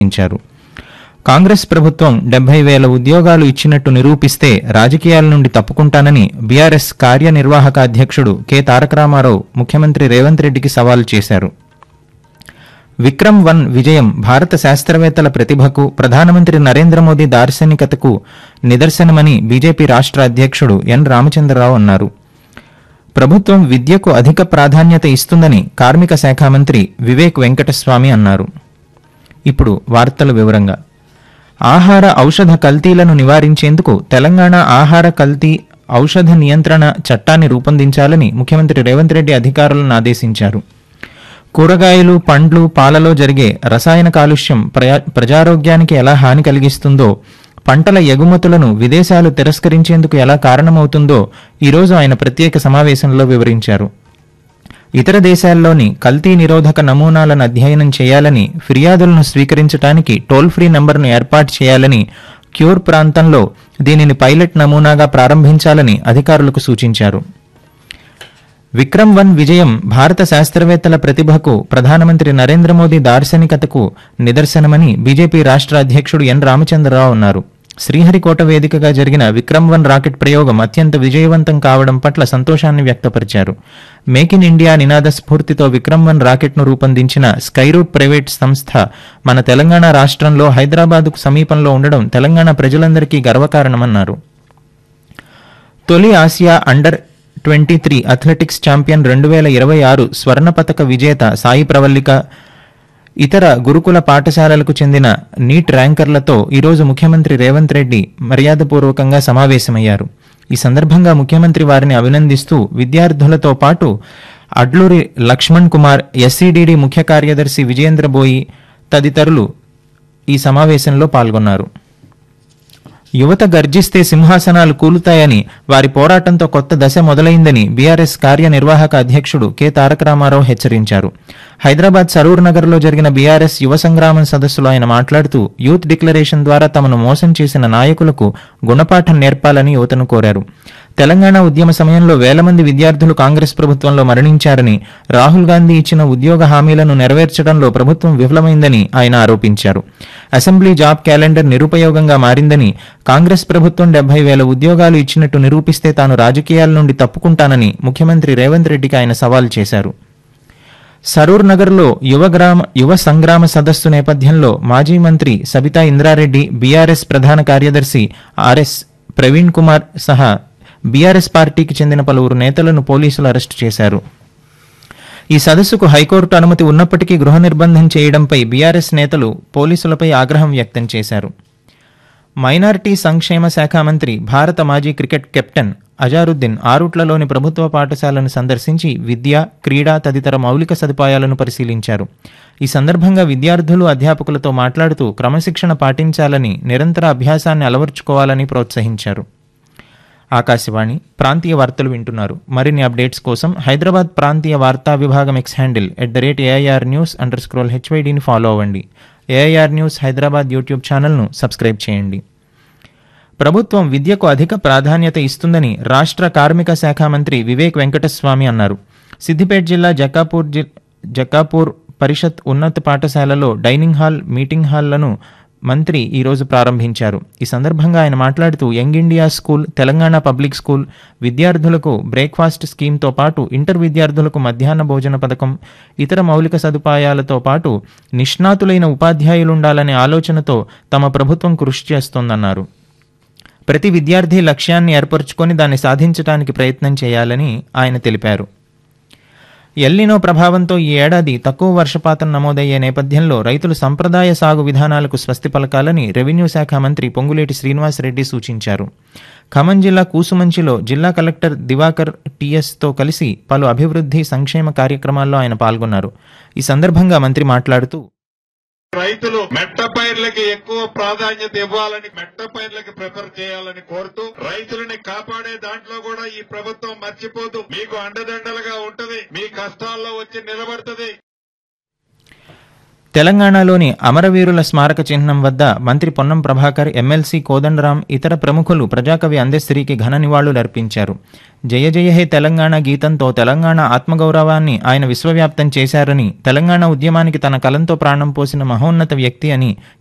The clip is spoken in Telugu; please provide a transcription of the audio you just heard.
ఇచ్చారు కాంగ్రెస్ ప్రభుత్వం డెబ్బై వేల ఉద్యోగాలు ఇచ్చినట్టు నిరూపిస్తే రాజకీయాల నుండి తప్పుకుంటానని బీఆర్ఎస్ కార్యనిర్వాహక అధ్యక్షుడు కె తారక రామారావు ముఖ్యమంత్రి రేవంత్ రెడ్డికి సవాల్ చేశారు విక్రమ్ వన్ విజయం భారత శాస్త్రవేత్తల ప్రతిభకు ప్రధానమంత్రి నరేంద్ర మోదీ దార్శనికతకు నిదర్శనమని బీజేపీ రాష్ట్ర అధ్యక్షుడు ఎన్ రామచంద్రరావు అన్నారు ప్రభుత్వం విద్యకు అధిక ప్రాధాన్యత ఇస్తుందని కార్మిక శాఖ మంత్రి వివేక్ వెంకటస్వామి అన్నారు ఇప్పుడు వార్తల వివరంగా ఆహార ఔషధ కల్తీలను నివారించేందుకు తెలంగాణ ఆహార కల్తీ ఔషధ నియంత్రణ చట్టాన్ని రూపొందించాలని ముఖ్యమంత్రి రేవంత్ రెడ్డి అధికారులను ఆదేశించారు కూరగాయలు పండ్లు పాలలో జరిగే రసాయన కాలుష్యం ప్రయా- ప్రజారోగ్యానికి ఎలా హాని కలిగిస్తుందో పంటల ఎగుమతులను విదేశాలు తిరస్కరించేందుకు ఎలా కారణమవుతుందో ఈరోజు ఆయన ప్రత్యేక సమావేశంలో వివరించారు ఇతర దేశాల్లోని కల్తీ నిరోధక నమూనాలను అధ్యయనం చేయాలని ఫిర్యాదులను స్వీకరించడానికి టోల్ ఫ్రీ నంబర్ను ఏర్పాటు చేయాలని క్యూర్ ప్రాంతంలో దీనిని పైలట్ నమూనాగా ప్రారంభించాలని అధికారులకు సూచించారు విక్రమ్ వన్ విజయం భారత శాస్త్రవేత్తల ప్రతిభకు ప్రధానమంత్రి నరేంద్ర మోదీ దార్శనికతకు నిదర్శనమని బీజేపీ రాష్ట్ర అధ్యక్షుడు ఎన్ రామచంద్రరావు అన్నారు శ్రీహరికోట వేదికగా జరిగిన విక్రమ్ వన్ రాకెట్ ప్రయోగం అత్యంత విజయవంతం కావడం పట్ల సంతోషాన్ని వ్యక్తపరిచారు మేక్ ఇన్ ఇండియా నినాద స్ఫూర్తితో విక్రమ్ వన్ రాకెట్ను రూపొందించిన స్కైరూట్ ప్రైవేట్ సంస్థ మన తెలంగాణ రాష్ట్రంలో హైదరాబాద్కు సమీపంలో ఉండడం తెలంగాణ ప్రజలందరికీ గర్వకారణమన్నారు తొలి Asia under twenty three athletics champion రెండు వేల ఇరవై ఆరు స్వర్ణ పతక విజేత సాయి ప్రవల్లిక ఇతర గురుకుల పాఠశాలలకు చెందిన నీట్ ర్యాంకర్లతో ఈరోజు ముఖ్యమంత్రి రేవంత్ రెడ్డి మర్యాదపూర్వకంగా సమావేశమయ్యారు ఈ సందర్భంగా ముఖ్యమంత్రి వారిని అభినందిస్తూ విద్యార్థులతో పాటు అడ్లూరి లక్ష్మణ్ కుమార్ ఎస్సీడీడీ ముఖ్య కార్యదర్శి విజయేంద్ర బోయి తదితరులు ఈ సమావేశంలో పాల్గొన్నారు యువత గర్జిస్తే సింహాసనాలు కూలుతాయని వారి పోరాటంతో కొత్త దశ మొదలైందని బీఆర్ఎస్ కార్యనిర్వాహక అధ్యక్షుడు కె తారక రామారావు హెచ్చరించారు హైదరాబాద్ సరూర్ నగర్లో జరిగిన బీఆర్ఎస్ యువ సంగ్రామం సదస్సులో ఆయన మాట్లాడుతూ యూత్ డిక్లరేషన్ ద్వారా తమను మోసం చేసిన నాయకులకు గుణపాఠం నేర్పాలని యువతను కోరారు తెలంగాణ ఉద్యమ సమయంలో వేల మంది విద్యార్థులు కాంగ్రెస్ ప్రభుత్వంలో మరణించారని రాహుల్ గాంధీ ఇచ్చిన ఉద్యోగ హామీలను నెరవేర్చడంలో ప్రభుత్వం విఫలమైందని ఆయన ఆరోపించారు అసెంబ్లీ జాబ్ క్యాలెండర్ నిరుపయోగంగా మారిందని కాంగ్రెస్ ప్రభుత్వం డెబ్బై వేల ఉద్యోగాలు ఇచ్చినట్టు నిరూపిస్తే తాను రాజకీయాల నుండి తప్పుకుంటానని ముఖ్యమంత్రి రేవంత్ రెడ్డికి ఆయన సవాల్ చేశారు సరూర్ నగర్లో యువ గ్రామ యువ సంగ్రామ సదస్సు నేపథ్యంలో మాజీ మంత్రి సబితా ఇంద్రారెడ్డి బీఆర్ఎస్ ప్రధాన కార్యదర్శి ఆర్ఎస్ ప్రవీణ్ కుమార్ సహా బీఆర్ఎస్ పార్టీకి చెందిన పలువురు నేతలను పోలీసులు అరెస్టు చేశారు ఈ సదస్సుకు హైకోర్టు అనుమతి ఉన్నప్పటికీ గృహ నిర్బంధం చేయడంపై బీఆర్ఎస్ నేతలు పోలీసులపై ఆగ్రహం వ్యక్తం చేశారు మైనారిటీ సంక్షేమ శాఖ మంత్రి భారత మాజీ క్రికెట్ కెప్టెన్ అజారుద్దీన్ ఆరుట్లలోని ప్రభుత్వ పాఠశాలను సందర్శించి విద్య క్రీడా తదితర మౌలిక సదుపాయాలను పరిశీలించారు ఈ సందర్భంగా విద్యార్థులు అధ్యాపకులతో మాట్లాడుతూ క్రమశిక్షణ పాటించాలని నిరంతర అభ్యాసాన్ని అలవర్చుకోవాలని ప్రోత్సహించారు ఆకాశవాణి ప్రాంతీయ వార్తలు వింటున్నారు మరిన్ని అప్డేట్స్ కోసం హైదరాబాద్ ప్రాంతీయ వార్తా విభాగం X handle at the rate AIR news underscore స్క్రోల్ హెచ్వైడిని ఫాలో అవ్వండి ఏఐఆర్ న్యూస్ హైదరాబాద్ యూట్యూబ్ ఛానల్ను సబ్స్క్రైబ్ చేయండి ప్రభుత్వం విద్యకు అధిక ప్రాధాన్యత ఇస్తుందని రాష్ట్ర కార్మిక శాఖ మంత్రి వివేక్ వెంకటస్వామి అన్నారు సిద్దిపేట జిల్లా జక్కాపూర్ జి జక్కాపూర్ పరిషత్ ఉన్నత పాఠశాలలో డైనింగ్ హాల్ మీటింగ్ హాల్లను మంత్రి ఈరోజు ప్రారంభించారు ఈ సందర్భంగా ఆయన మాట్లాడుతూ young India school Telangana public school విద్యార్థులకు బ్రేక్ఫాస్ట్ స్కీమ్తో పాటు ఇంటర్ విద్యార్థులకు మధ్యాహ్న భోజన పథకం ఇతర మౌలిక సదుపాయాలతో పాటు నిష్ణాతులైన ఉపాధ్యాయులుండాలనే ఆలోచనతో తమ ప్రభుత్వం కృషి చేస్తోందన్నారు ప్రతి విద్యార్థి లక్ష్యాన్ని ఏర్పరచుకొని దాన్ని సాధించడానికి ప్రయత్నం చేయాలని ఆయన తెలిపారు ఎల్లినో ప్రభావంతో ఈ ఏడాది తక్కువ వర్షపాతం నమోదయ్యే నేపథ్యంలో రైతులు సంప్రదాయ సాగు విధానాలకు స్వస్తి పలకాలని రెవెన్యూ శాఖ మంత్రి పొంగులేటి శ్రీనివాసరెడ్డి సూచించారు ఖమ్మం జిల్లా కూసుమంచిలో జిల్లా కలెక్టర్ దివాకర్ టీఎస్తో కలిసి పలు అభివృద్ధి సంక్షేమ కార్యక్రమాల్లో ఆయన పాల్గొన్నారు ఈ సందర్భంగా మంత్రి మాట్లాడుతూ రైతులు మెట్ట పైర్లకి ఎక్కువ ప్రాధాన్యత ఇవ్వాలని మెట్ట పైర్లకి ప్రిఫర్ చేయాలని కోరుతూ రైతులని కాపాడే దాంట్లో కూడా ఈ ప్రభుత్వం మర్చిపోదు మీకు అండదండలుగా ఉంటది మీ కష్టాల్లో వచ్చి నిలబడుతుంది తెలంగాణలోని అమరవీరుల స్మారక చిహ్నం వద్ద మంత్రి పొన్నం ప్రభాకర్ ఎమ్మెల్సీ కోదండరాం ఇతర ప్రముఖులు ప్రజాకవి అందెశ్రీకి ఘన నివాళులర్పించారు జయ జయ హే తెలంగాణ గీతంతో తెలంగాణ ఆత్మగౌరవాన్ని ఆయన విశ్వవ్యాప్తం చేశారని తెలంగాణ ఉద్యమానికి తన కలంతో ప్రాణం పోసిన మహోన్నత వ్యక్తి అని